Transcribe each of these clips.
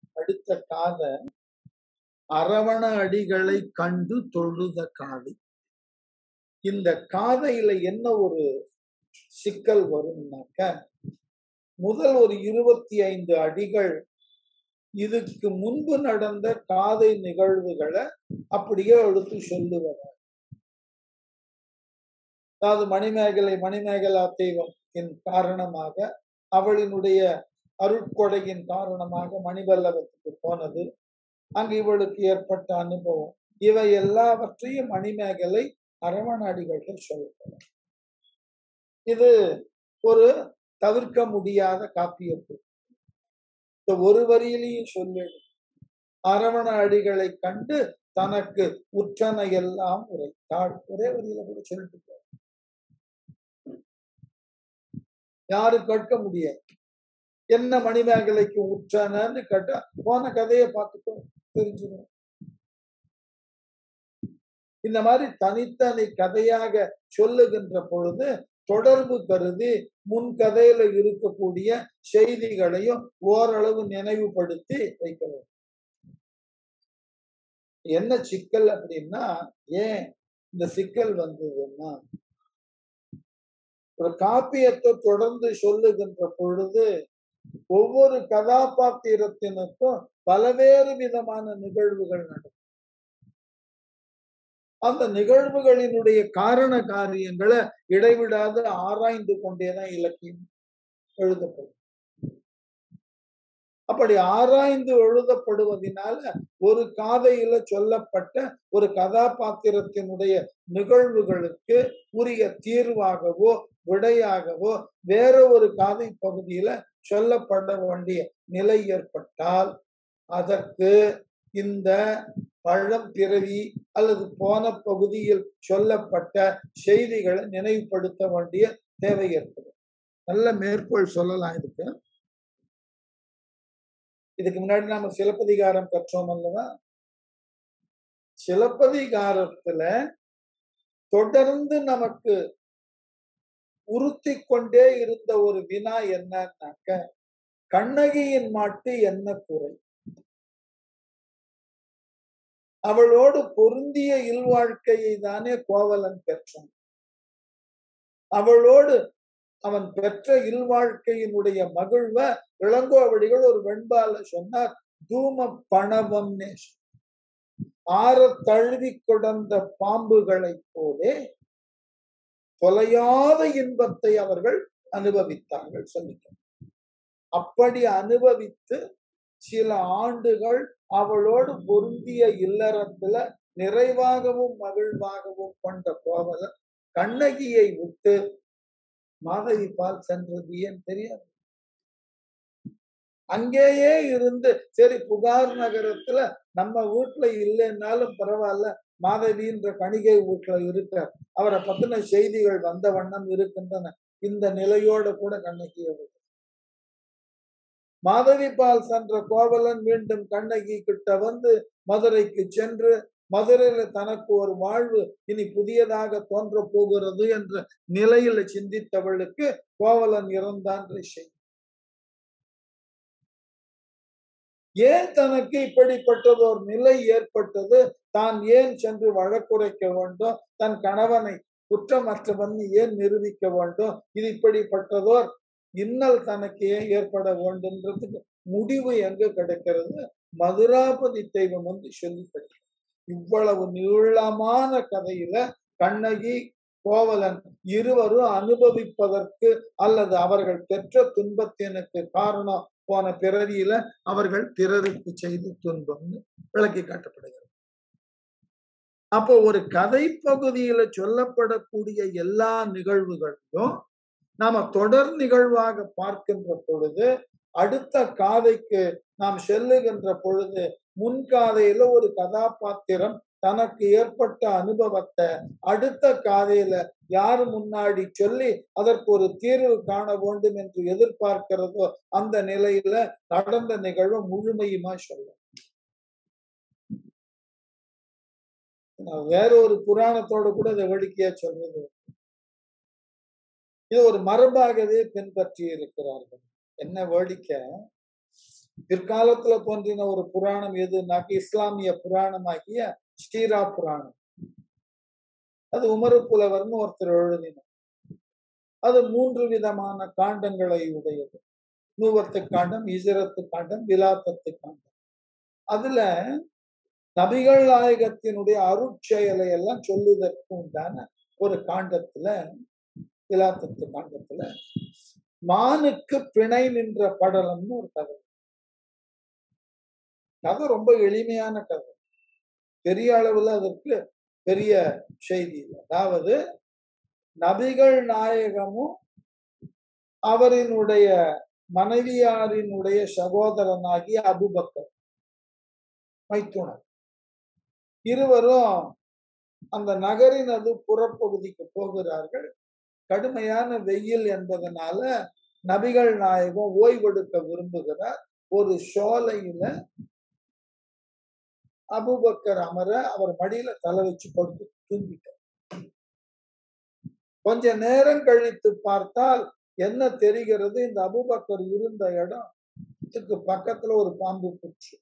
அடுத்த காதை அரவண அடிகளை கண்டு தொழுத காதை இந்த காதையில என்ன ஒரு சிக்கல் வரும்னாக்க முதல் ஒரு இருபத்தி ஐந்து அடிகள் இதுக்கு முன்பு நடந்த காதை நிகழ்வுகளை அப்படியே எடுத்து சொல்லுவதால் அதாவது மணிமேகலை மணிமேகலா தெய்வத்தின் காரணமாக அவளினுடைய அருட்கொடையின் காரணமாக மணிபல்லவத்துக்கு போனது அங்கு இவளுக்கு ஏற்பட்ட அனுபவம் இவை எல்லாவற்றையும் மணிமேகலை அரவணாடிகள் சொல்லப்படும் இது ஒரு தவிர்க்க முடியாத காப்பியப்பு இந்த ஒரு வரியிலையும் சொல்லிடு அரவண அடிகளை கண்டு தனக்கு உற்றன எல்லாம் உரைத்தாள் ஒரே வரியில கூட சொல்லிட்டு போ. யாரும் கேட்க முடியாது என்ன மணிமேகலைக்கு உற்றனன்னு கேட்டா போன கதையை பார்த்துக்கோ தெரிஞ்சிடும் இந்த மாதிரி தனித்தனி கதையாக சொல்லுகின்ற பொழுது தொடர்பு கருதி முன் கதையில இருக்கக்கூடிய செய்திகளையும் ஓரளவு நினைவுபடுத்தி வைக்க வேண்டும் என்ன சிக்கல் அப்படின்னா ஏன் இந்த சிக்கல் வந்ததுன்னா ஒரு காப்பியத்தை தொடர்ந்து சொல்லுகின்ற பொழுது ஒவ்வொரு கதாபாத்திரத்தினுக்கும் பலவேறு விதமான நிகழ்வுகள் நடக்கும் அந்த நிகழ்வுகளினுடைய காரண காரியங்களை இடைவிடாது ஆராய்ந்து கொண்டேதான் இலக்கியம் எழுதப்படும் அப்படி ஆராய்ந்து எழுதப்படுவதனால ஒரு காதையில சொல்லப்பட்ட ஒரு கதாபாத்திரத்தினுடைய நிகழ்வுகளுக்கு உரிய தீர்வாகவோ விடையாகவோ வேற ஒரு காதை பகுதியில சொல்லப்பட வேண்டிய நிலை ஏற்பட்டால் அதற்கு இந்த பழம் பிறவி அல்லது போன பகுதியில் சொல்லப்பட்ட செய்திகளை நினைவுபடுத்த வேண்டிய தேவை ஏற்படும் நல்ல மேற்கோள் சொல்லலாம் இதுக்கு இதுக்கு முன்னாடி நாம சிலப்பதிகாரம் கற்றோம் அல்லவா சிலப்பதிகாரத்துல தொடர்ந்து நமக்கு உறுத்தி கொண்டே இருந்த ஒரு வினா என்னன்னாக்க கண்ணகியின் மாட்டு என்ன குறை அவளோடு பொருந்திய இல்வாழ்க்கையை தானே கோவலன் பெற்றான் அவளோடு அவன் பெற்ற இல்வாழ்க்கையினுடைய மகிழ்வ இளங்கோவடிகள் ஒரு வெண்பால சொன்னார் தூம பணவம் ஆற தழுவி கொடந்த பாம்புகளைப் போலே தொலையாத இன்பத்தை அவர்கள் அனுபவித்தார்கள் சொல்லிக்க அப்படி அனுபவித்து சில ஆண்டுகள் அவளோடு பொருந்திய இல்லறத்துல நிறைவாகவும் மகிழ்வாகவும் கொண்ட கோவலன் கண்ணகியை விட்டு மாதவி பால் சென்றது ஏன் தெரியாது அங்கேயே இருந்து சரி புகார் நகரத்துல நம்ம வீட்டுல இல்லைன்னாலும் பரவாயில்ல மாதவின்ற கணிகை வீட்டுல இருக்கார் அவரை பத்தின செய்திகள் வந்த வண்ணம் இருக்கின்றன இந்த நிலையோட கூட கண்ணகியை விட்டு மாதவி பால் சென்ற கோவலன் மீண்டும் கண்ணகி கிட்ட வந்து மதுரைக்கு சென்று மதுரையில தனக்கு ஒரு வாழ்வு இனி புதியதாக தோன்ற போகிறது என்ற நிலையில சிந்தித்தவளுக்கு கோவலன் இறந்தான் செய்தி ஏன் தனக்கு இப்படிப்பட்டது ஒரு நிலை ஏற்பட்டது தான் ஏன் சென்று வழக்குரைக்க வேண்டும் தன் கணவனை குற்றமற்றவன் ஏன் நிரூபிக்க வேண்டும் இது இப்படிப்பட்டதோர் இன்னல் தனக்கு ஏன் ஏற்பட வேண்டும்ன்றதுக்கு முடிவு எங்க கிடைக்கிறது மதுராபதி தெய்வம் வந்து சொல்லிப்பட்டு இவ்வளவு நீளமான கதையில கண்ணகி கோவலன் இருவரும் அனுபவிப்பதற்கு அல்லது அவர்கள் பெற்ற துன்பத்தினுக்கு காரணம் போன பிறவியில அவர்கள் பிறருக்கு செய்து துன்பம்னு விளக்கி காட்டப்படுகிறது அப்போ ஒரு கதை பகுதியில சொல்லப்படக்கூடிய எல்லா நிகழ்வுகளிலும் நாம தொடர் நிகழ்வாக பார்க்கின்ற பொழுது அடுத்த காதைக்கு நாம் செல்லுகின்ற பொழுது முன்காதையில ஒரு கதாபாத்திரம் தனக்கு ஏற்பட்ட அனுபவத்தை அடுத்த காதையில யாரு முன்னாடி சொல்லி அதற்கு ஒரு தீர்வு காண வேண்டும் என்று எதிர்பார்க்கிறதோ அந்த நிலையில நடந்த நிகழ்வு முழுமையுமா சொல்லும் வேற ஒரு புராணத்தோட கூட இதை வேடிக்கையா சொல்றது இது ஒரு மரபாகவே பின்பற்றி இருக்கிறார்கள் என்ன வேடிக்கை பிற்காலத்துல தோன்றின ஒரு புராணம் எதுனாக்க இஸ்லாமிய புராணமாகிய ஸ்ரீரா புராணம் அது உமரு புலவர்னு ஒருத்தர் எழுதினார் அது மூன்று விதமான காண்டங்களை உடையது நூவத்து காண்டம் இசரத்து காண்டம் விலாத்தத்து காண்டம் அதுல நபிகள் நாயகத்தினுடைய அருட்செயலை எல்லாம் சொல்லுவதற்கு உண்டான ஒரு காண்டத்துல விலாத்தத்து காண்டத்துல மானுக்கு பிணை நின்ற படலம்னு ஒரு கதை கதை ரொம்ப எளிமையான கதை பெரிய அளவுல அதற்கு பெரிய செய்தி இல்லை அதாவது நபிகள் நாயகமும் அவரினுடைய மனைவியாரினுடைய சகோதரனாகிய அபுபக்கர் மைத்துனர் இருவரும் அந்த நகரின் அது புறப்பகுதிக்கு போகிறார்கள் கடுமையான வெயில் என்பதனால நபிகள் நாயகம் ஓய்வெடுக்க விரும்புகிறார் ஒரு சோலையில அபுபக்கர் அமர அவர் மடியில தலை வச்சு படுத்து தூங்கிட்டார் கொஞ்ச நேரம் கழித்து பார்த்தால் என்ன தெரிகிறது இந்த அபுபக்கர் இருந்த இடம் இதுக்கு பக்கத்துல ஒரு பாம்பு புற்று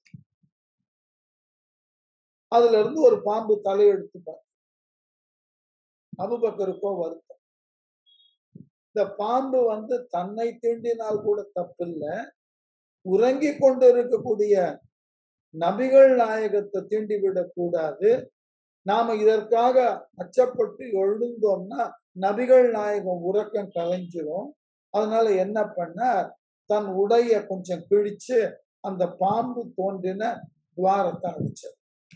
அதுல இருந்து ஒரு பாம்பு தலையெடுத்து பார்த்து அபுபக்கருக்கோ வருத்தம் இந்த பாம்பு வந்து தன்னை தீண்டினால் கூட தப்பில்லை உறங்கி கொண்டு இருக்கக்கூடிய நபிகள் நாயகத்தை தீண்டிவிடக் கூடாது நாம இதற்காக அச்சப்பட்டு எழுந்தோம்னா நபிகள் நாயகம் உறக்கம் கலைஞ்சிரும் அதனால என்ன பண்ணார் தன் உடைய கொஞ்சம் கிழிச்சு அந்த பாம்பு தோன்றின துவாரத்தை அடிச்சார்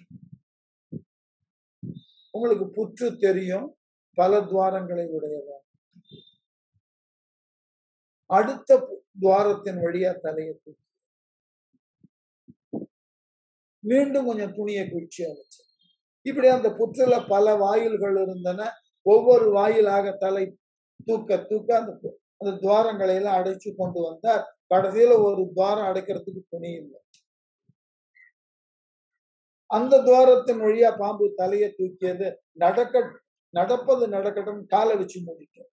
உங்களுக்கு புற்று தெரியும் பல துவாரங்களை உடையதா அடுத்த துவாரத்தின் வழியா தலையை தூக்கி மீண்டும் கொஞ்சம் துணியை குச்சி அடிச்சு இப்படி அந்த புற்றுல பல வாயில்கள் இருந்தன ஒவ்வொரு வாயிலாக தலை தூக்க தூக்க அந்த அந்த துவாரங்களை எல்லாம் அடைச்சு கொண்டு வந்தார் கடைசியில ஒரு துவாரம் அடைக்கிறதுக்கு துணி இல்லை அந்த துவாரத்தின் வழியா பாம்பு தலையை தூக்கியது நடக்க நடப்பது நடக்கட்டும் காலை வச்சு முடிக்கும்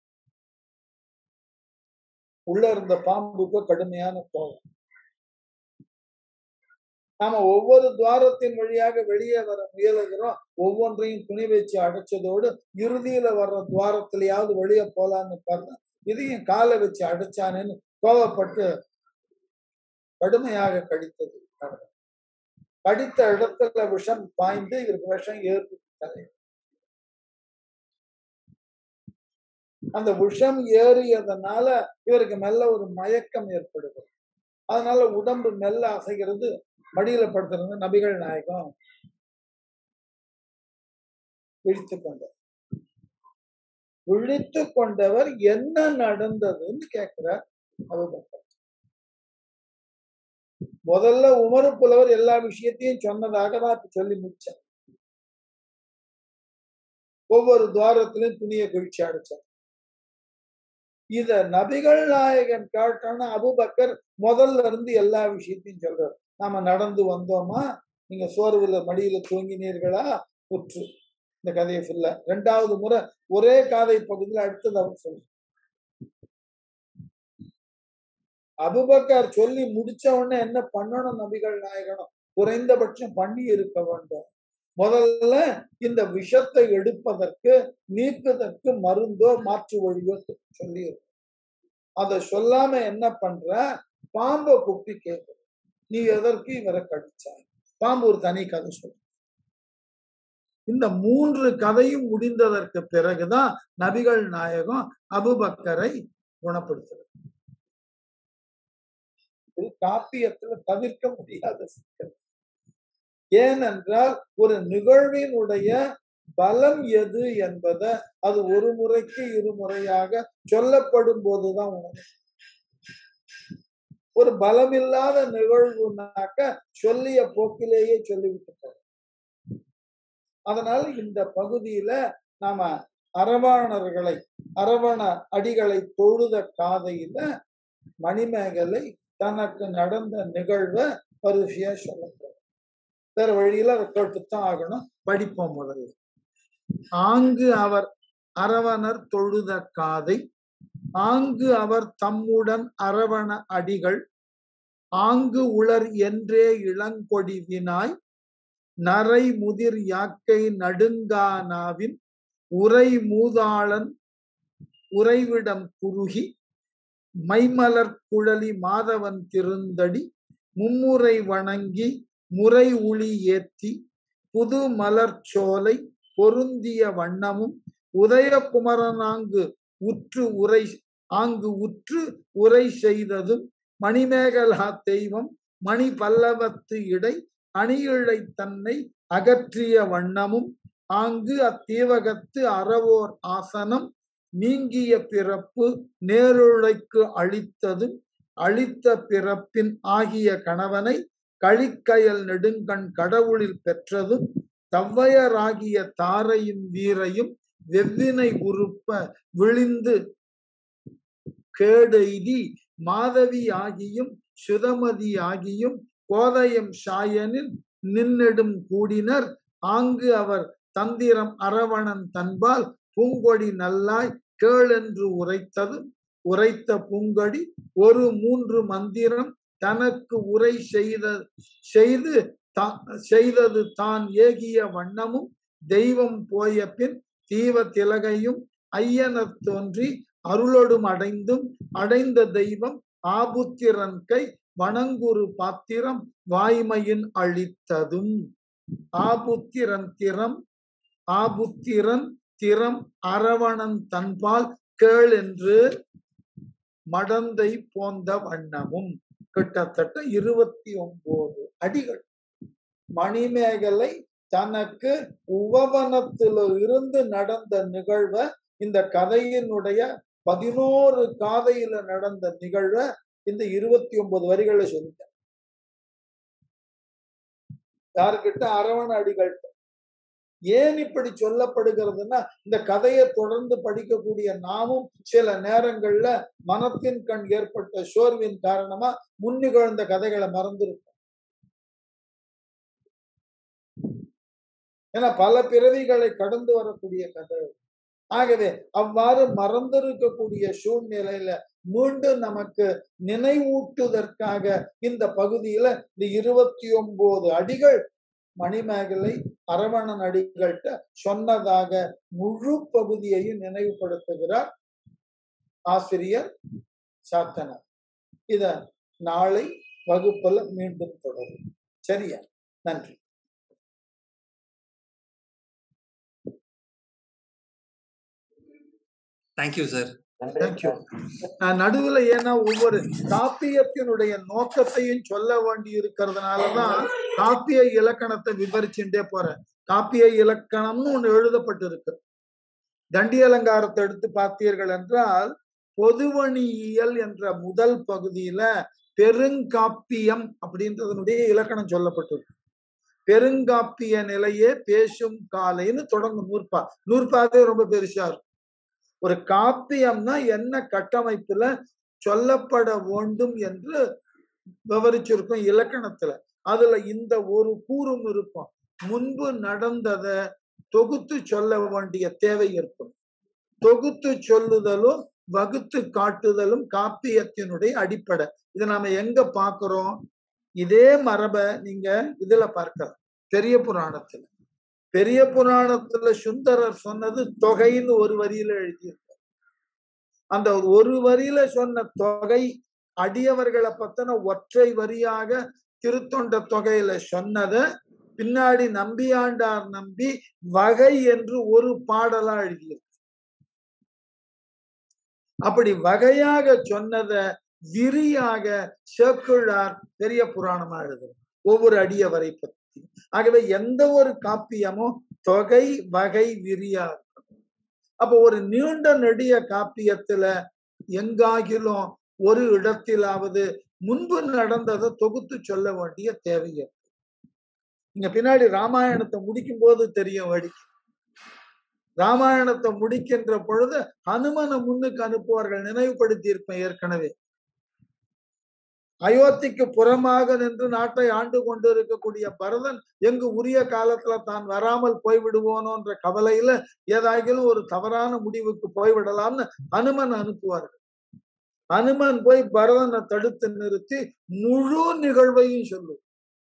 உள்ள இருந்த பாம்புக்கு கடுமையான கோபம் நாம ஒவ்வொரு துவாரத்தின் வழியாக வெளியே வர முயலுகிறோம் ஒவ்வொன்றையும் துணி வச்சு அடைச்சதோடு இறுதியில வர்ற துவாரத்திலேயாவது வெளியே போலான்னு பார்த்தா இதையும் காலை வச்சு அடைச்சானேன்னு கோவப்பட்டு கடுமையாக கடித்தது கடித்த இடத்துல விஷம் பாய்ந்து இவருக்கு விஷம் ஏற்பு தலை அந்த விஷம் ஏறியதனால இவருக்கு மெல்ல ஒரு மயக்கம் ஏற்படுது அதனால உடம்பு மெல்ல அசைகிறது மடியில படுத்துறது நபிகள் நாயகம் விழித்து கொண்டார் விழித்து கொண்டவர் என்ன நடந்ததுன்னு கேட்கிறார் அபுபக்கர் முதல்ல உமரு புலவர் எல்லா விஷயத்தையும் சொன்னதாக தான் இப்ப சொல்லி முடிச்சார் ஒவ்வொரு துவாரத்திலையும் துணியை குளிச்சு அடிச்சார் இத நபிகள் நாயகன் காட்டான அபுபக்கர் முதல்ல இருந்து எல்லா விஷயத்தையும் சொல்றார் நாம நடந்து வந்தோமா நீங்க சோர்வுல மடியில தூங்கினீர்களா புற்று இந்த கதையை ஃபுல்லா ரெண்டாவது முறை ஒரே காதை பகுதியில் அடுத்தது அவர் சொல்லு அபுபக்கர் சொல்லி முடிச்ச உடனே என்ன பண்ணணும் நபிகள் நாயகனும் குறைந்தபட்சம் பண்ணி இருக்க வேண்டும் முதல்ல இந்த விஷத்தை எடுப்பதற்கு நீக்குவதற்கு மருந்தோ மாற்று வழியோ சொல்லி அதை சொல்லாம என்ன பண்ற பாம்பை குப்பி கேட்க நீ எதற்கு இவரை கடிச்சாய் பாம்பு ஒரு தனி கதை சொல்ற இந்த மூன்று கதையும் முடிந்ததற்கு பிறகுதான் நபிகள் நாயகம் அபுபக்கரை குணப்படுத்துறது இது காப்பியத்துல தவிர்க்க முடியாத சிக்கல் ஏனென்றால் ஒரு நிகழ்வினுடைய பலம் எது என்பதை அது ஒரு முறைக்கு இருமுறையாக சொல்லப்படும் போதுதான் உணரும் ஒரு பலமில்லாத நிகழ்வுனாக்க சொல்லிய போக்கிலேயே சொல்லிவிட்டு போறோம் அதனால இந்த பகுதியில நாம அரவாணர்களை அரவண அடிகளை தொழுத காதையில மணிமேகலை தனக்கு நடந்த நிகழ்வை பரிசியா சொல்லப்போம் வேற வழியில அதை கேட்டுத்தான் ஆகணும் படிப்போம் முதல்ல ஆங்கு அவர் அரவணர் தொழுத காதை ஆங்கு அவர் தம்முடன் அரவண அடிகள் ஆங்கு உளர் என்றே இளங்கொடி வினாய் நரை முதிர் யாக்கை நடுங்கானாவின் உரை மூதாளன் உறைவிடம் குறுகி மைமலர் குழலி மாதவன் திருந்தடி மும்முறை வணங்கி முறை உளி ஏத்தி புது மலர் சோலை பொருந்திய வண்ணமும் உதயகுமரனாங்கு உற்று உரை ஆங்கு உற்று உரை செய்ததும் மணிமேகலா தெய்வம் மணி பல்லவத்து இடை அணியிழை தன்னை அகற்றிய வண்ணமும் ஆங்கு அத்தீவகத்து அறவோர் ஆசனம் நீங்கிய பிறப்பு நேருழைக்கு அளித்ததும் அளித்த பிறப்பின் ஆகிய கணவனை களிக்கயல் நெடுங்கண் கடவுளில் பெற்றதும் தவ்வையராகிய தாரையும் வீரையும் வெவ்வினை உறுப்ப விழிந்து கேடெய்தி மாதவி ஆகியும் சுதமதி ஆகியும் கோதயம் சாயனில் நின்னெடும் கூடினர் ஆங்கு அவர் தந்திரம் அரவணன் தன்பால் பூங்கொடி நல்லாய் கேளென்று உரைத்தது உரைத்த பூங்கொடி ஒரு மூன்று மந்திரம் தனக்கு உரை செய்த செய்து செய்தது தான் ஏகிய வண்ணமும் தெய்வம் போய பின் தீவ திலகையும் ஐயனர் தோன்றி அருளொடும் அடைந்தும் அடைந்த தெய்வம் ஆபுத்திரன் கை வணங்குரு பாத்திரம் வாய்மையின் அளித்ததும் ஆபுத்திரன் திறம் ஆபுத்திரன் திறம் அரவணன் தன்பால் கேள் என்று மடந்தை போந்த வண்ணமும் கிட்டத்தட்ட இருபத்தி ஒன்பது அடிகள் மணிமேகலை தனக்கு உபவனத்தில இருந்து நடந்த நிகழ்வை இந்த கதையினுடைய பதினோரு காதையில நடந்த நிகழ்வை இந்த இருபத்தி ஒன்பது வரிகளை சொல்லிட்டேன் யாருக்கிட்ட அரவண அடிகள்கிட்ட ஏன் இப்படி சொல்லப்படுகிறதுன்னா இந்த கதையை தொடர்ந்து படிக்கக்கூடிய நாமும் சில நேரங்கள்ல மனத்தின் கண் ஏற்பட்ட சோர்வின் காரணமா முன்னிகழ்ந்த கதைகளை மறந்துருப்போம் ஏன்னா பல பிறவிகளை கடந்து வரக்கூடிய கதை ஆகவே அவ்வாறு மறந்திருக்கக்கூடிய சூழ்நிலையில மீண்டும் நமக்கு நினைவூட்டுவதற்காக இந்த பகுதியில இந்த இருபத்தி ஒன்பது அடிகள் மணிமேகலை அரவணன் அடிகள்கிட்ட சொன்னதாக முழு பகுதியையும் நினைவுபடுத்துகிறார் ஆசிரியர் சாத்தனர் இத நாளை வகுப்புல மீண்டும் தொடரும் சரியா நன்றி தேங்க்யூ சார் தேங்க்யூ நடுவுல ஏன்னா ஒவ்வொரு காப்பியத்தினுடைய நோக்கத்தையும் சொல்ல வேண்டி இருக்கிறதுனாலதான் காப்பிய இலக்கணத்தை விவரிச்சுட்டே போறேன் காப்பிய இலக்கணம்னு ஒண்ணு எழுதப்பட்டிருக்கு தண்டி அலங்காரத்தை எடுத்து பார்த்தீர்கள் என்றால் பொதுவணியியல் என்ற முதல் பகுதியில பெருங்காப்பியம் அப்படின்றதனுடைய இலக்கணம் சொல்லப்பட்டிருக்கு பெருங்காப்பிய நிலையே பேசும் காலைன்னு தொடங்கும் நூற்பா நூற்பாவே ரொம்ப பெருசா இருக்கும் ஒரு காப்பியம்னா என்ன கட்டமைப்புல சொல்லப்பட வேண்டும் என்று விவரிச்சிருக்கும் இலக்கணத்துல அதுல இந்த ஒரு கூறும் இருக்கும் முன்பு நடந்தத தொகுத்து சொல்ல வேண்டிய தேவை இருக்கும் தொகுத்து சொல்லுதலும் வகுத்து காட்டுதலும் காப்பியத்தினுடைய அடிப்படை இதை நாம எங்க பாக்குறோம் இதே மரபை நீங்க இதுல பார்க்கலாம் பெரிய புராணத்துல பெரிய புராணத்துல சுந்தரர் சொன்னது தொகைன்னு ஒரு வரியில எழுதியிருக்கார் அந்த ஒரு வரியில சொன்ன தொகை அடியவர்களை பத்தின ஒற்றை வரியாக திருத்தொண்ட தொகையில சொன்னத பின்னாடி நம்பியாண்டார் நம்பி வகை என்று ஒரு பாடலா எழுதியிருக்கு அப்படி வகையாக சொன்னத விரியாக சேக்குழார் பெரிய புராணமா எழுதுறார் ஒவ்வொரு அடியவரை பத்தி ஆகவே எந்த ஒரு காப்பியமும் தொகை வகை விரியா இருக்கணும் அப்ப ஒரு நீண்ட நெடிய காப்பியத்துல எங்காகிலும் ஒரு இடத்திலாவது முன்பு நடந்ததை தொகுத்து சொல்ல வேண்டிய தேவை இருக்கு நீங்க பின்னாடி ராமாயணத்தை முடிக்கும் போது தெரியும் வழி ராமாயணத்தை முடிக்கின்ற பொழுது ஹனுமனை முன்னுக்கு அனுப்புவார்கள் நினைவுபடுத்தி இருப்பேன் ஏற்கனவே அயோத்திக்கு புறமாக நின்று நாட்டை ஆண்டு கொண்டு இருக்கக்கூடிய பரதன் எங்கு உரிய காலத்துல தான் வராமல் போய்விடுவோனோன்ற கவலையில ஏதாகிலும் ஒரு தவறான முடிவுக்கு போய்விடலாம்னு ஹனுமன் அனுப்புவார்கள் அனுமன் போய் பரதனை தடுத்து நிறுத்தி முழு நிகழ்வையும் சொல்லும்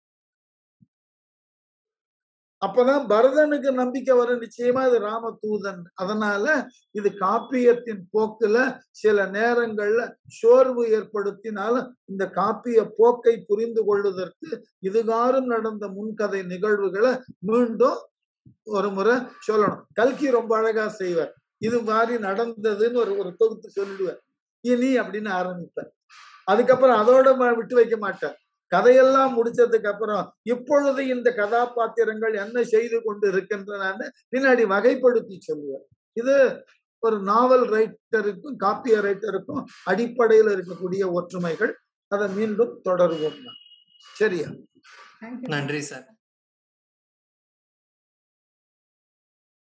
அப்பதான் பரதனுக்கு நம்பிக்கை வரும் நிச்சயமா இது ராமதூதன் அதனால இது காப்பியத்தின் போக்குல சில நேரங்கள்ல சோர்வு ஏற்படுத்தினாலும் இந்த காப்பிய போக்கை புரிந்து கொள்வதற்கு இதுகாரும் நடந்த முன்கதை நிகழ்வுகளை மீண்டும் ஒரு முறை சொல்லணும் கல்கி ரொம்ப அழகா செய்வார் இது மாதிரி நடந்ததுன்னு ஒரு ஒரு தொகுத்து சொல்லிடுவார் இனி அப்படின்னு ஆரம்பிப்பார் அதுக்கப்புறம் அதோட ம- விட்டு வைக்க மாட்டார் கதையெல்லாம் முடிச்சதுக்கு அப்புறம் இப்பொழுது இந்த கதாபாத்திரங்கள் என்ன செய்து கொண்டு இருக்கின்றன பின்னாடி வகைப்படுத்தி சொல்லுவார் இது ஒரு நாவல் ரைட்டருக்கும் காப்பிய ரைட்டருக்கும் அடிப்படையில் இருக்கக்கூடிய ஒற்றுமைகள் அதை மீண்டும் தொடருவோம் சரியா தேங்க்யூ நன்றி சார்